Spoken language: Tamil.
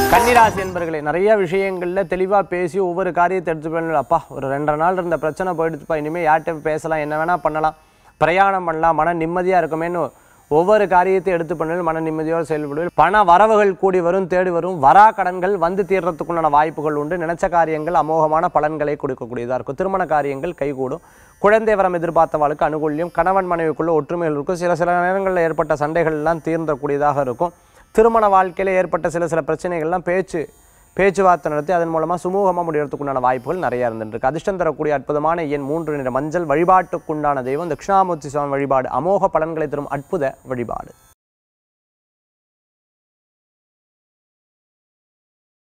கன்னிராசி என்பர்களே நிறைய விஷயங்களில் தெளிவாக பேசி ஒவ்வொரு காரியத்தை எடுத்து பண்ணல அப்பா ஒரு ரெண்டரை நாள் இருந்த பிரச்சனை போயிடுச்சுப்பா இனிமேல் யார்கிட்ட பேசலாம் என்ன வேணால் பண்ணலாம் பிரயாணம் பண்ணலாம் மன நிம்மதியாக இருக்குமேன்னு ஒவ்வொரு காரியத்தை எடுத்து பண்ணல மன நிம்மதியோடு செயல்படுவது பண வரவுகள் கூடி வரும் தேடி வரும் வரா கடன்கள் வந்து தீர்றதுக்குண்டான வாய்ப்புகள் உண்டு நினைச்ச காரியங்கள் அமோகமான பலன்களை கொடுக்கக்கூடியதாக இருக்கும் திருமண காரியங்கள் கைகூடும் குழந்தை வரம் எதிர்பார்த்தவாளுக்கு அனுகூல்யம் கணவன் மனைவிக்குள்ள ஒற்றுமைகள் இருக்கும் சில சில நேரங்களில் ஏற்பட்ட சண்டைகள் எல்லாம் தீர்ந்தக்கூடியதாக இருக்கும் திருமண வாழ்க்கையில் ஏற்பட்ட சில சில பிரச்சனைகள்லாம் பேச்சு பேச்சுவார்த்தை நடத்தி அதன் மூலமாக சுமூகமாக முடியறதுக்குண்டான வாய்ப்புகள் நிறைய இருந்துருக்கு அதிர்ஷ்டம் தரக்கூடிய அற்புதமான எண் மூன்று நிற மஞ்சள் வழிபாட்டுக்குண்டான தெய்வம் தட்சிணாமூர்த்தி சுவாமி வழிபாடு அமோக பலன்களை தரும் அற்புத வழிபாடு